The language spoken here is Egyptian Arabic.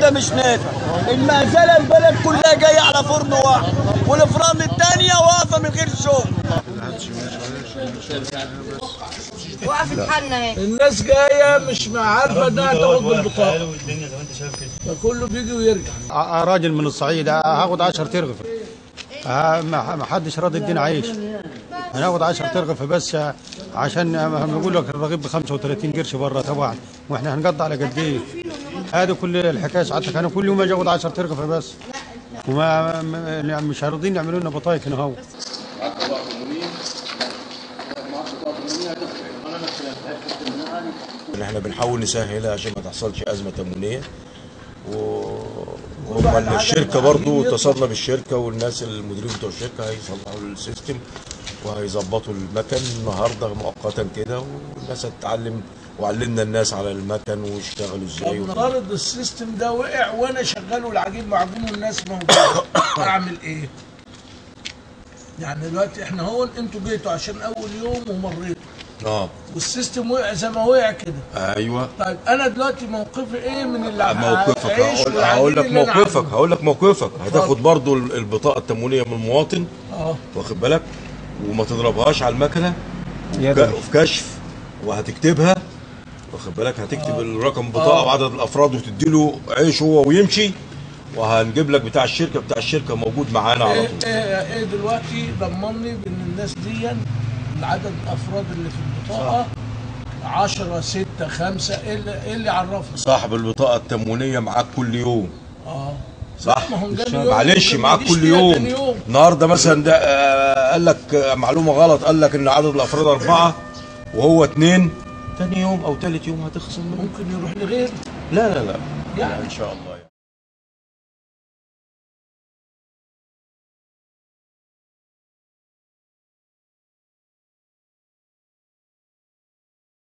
ده مش نافع المهزله البلد كلها جايه على فرن واحد والفرن الثانيه واقفه من غير شغل وقفت حالنا اهي الناس جايه مش عارفه انها تاخد بالبطاقه فكله بيجي ويرجع ع- راجل من الصعيد هاخد 10 ترغف ها- ما ما حدش راضي يدينا عيش هناخد 10 ترغف بس عشان بيقول لك الرغيف ب 35 قرش بره طبعا واحنا هنقضي على قد ايه هذه كل الحكايه ساعتك انا كل يوم اجي اخد 10 ترغف بس وما ما- مش راضيين يعملوا لنا بطايق هنا هو ان احنا بنحاول نسهلها عشان ما تحصلش ازمه تموينيه و وهم الشركه برضو اتصلنا بالشركه والناس المديرين بتوع الشركه هيصلحوا السيستم وهيظبطوا المكن النهارده مؤقتا كده والناس هتتعلم وعلمنا الناس على المكن ويشتغلوا ازاي وكده. نفترض السيستم ده وقع وانا شغال والعجين معجون والناس موجوده اعمل ايه؟ يعني دلوقتي احنا هو انتوا جيتوا عشان اول يوم ومريتوا اه والسيستم وقع زي ما وقع كده ايوه طيب انا دلوقتي موقفي ايه من اللي موقفك عيش هقول, والعجين هقول لك اللي أنا موقفك عامله؟ هقول لك موقفك هتاخد برضو ال- البطاقه التموينيه من المواطن اه واخد بالك وما تضربهاش على المكنه يدوي. وك- وفي كشف وهتكتبها واخد بالك هتكتب الرقم البطاقه وعدد الافراد وتدي له عيش هو ويمشي وهنجيب لك بتاع الشركه بتاع الشركه موجود معانا على ايه طول ايه ايه دلوقتي ضمني بان الناس دي عدد الافراد اللي في البطاقه 10 6 5 ايه اللي ايه اللي عرفنا؟ صاحب البطاقه التموينيه معاك كل يوم اه صح ما هم جالي يوم معلش ممكن معاك ما يجيش كل فيها يوم تاني يوم. النهارده مثلا ده آه، قال لك آه، معلومه غلط قال لك ان عدد الافراد اربعه وهو اثنين تاني يوم او ثالث يوم هتخصم منه ممكن يروح لغير لا لا لا يعني ان شاء الله